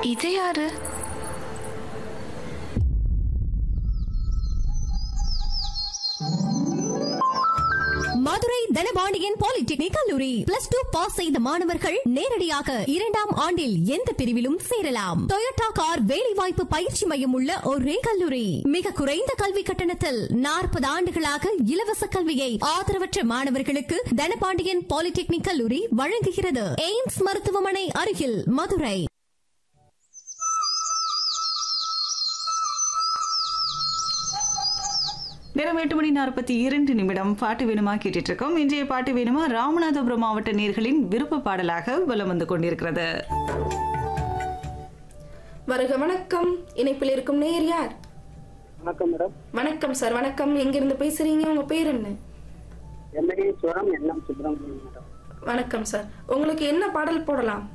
இது யாரு மதுரை தனபாண்டியன் பாலிடெக்னிக் கல்லூரி பிளஸ் டூ பாஸ் செய்த மாணவர்கள் நேரடியாக இரண்டாம் ஆண்டில் எந்த பிரிவிலும் சேரலாம் டொயோட்டா கார் வேலைவாய்ப்பு பயிற்சி மையம் உள்ள ஒரே கல்லூரி மிக குறைந்த கல்வி கட்டணத்தில் நாற்பது ஆண்டுகளாக இலவச கல்வியை ஆதரவற்ற மாணவர்களுக்கு தனபாண்டியன் பாலிடெக்னிக் கல்லூரி வழங்குகிறது எய்ம்ஸ் மருத்துவமனை அருகில் மதுரை நேரம் எட்டு மணி நாற்பத்தி இரண்டு நிமிடம் பாட்டு வேணுமா கேட்டுட்டு இருக்கோம் இன்றைய பாட்டு வேணுமா ராமநாதபுரம் மாவட்ட நேர்களின் விருப்ப பாடலாக வலம் வந்து கொண்டிருக்கிறது வருக வணக்கம் இணைப்பில் இருக்கும் நேயர் யார் வணக்கம் மேடம் வணக்கம் சார் வணக்கம் எங்கிருந்து பேசுறீங்க உங்க பேர் என்ன எம்ஏஸ்வரம் என்எம் சுப்பிரமணியம் மேடம் வணக்கம் சார் உங்களுக்கு என்ன பாடல் போடலாம்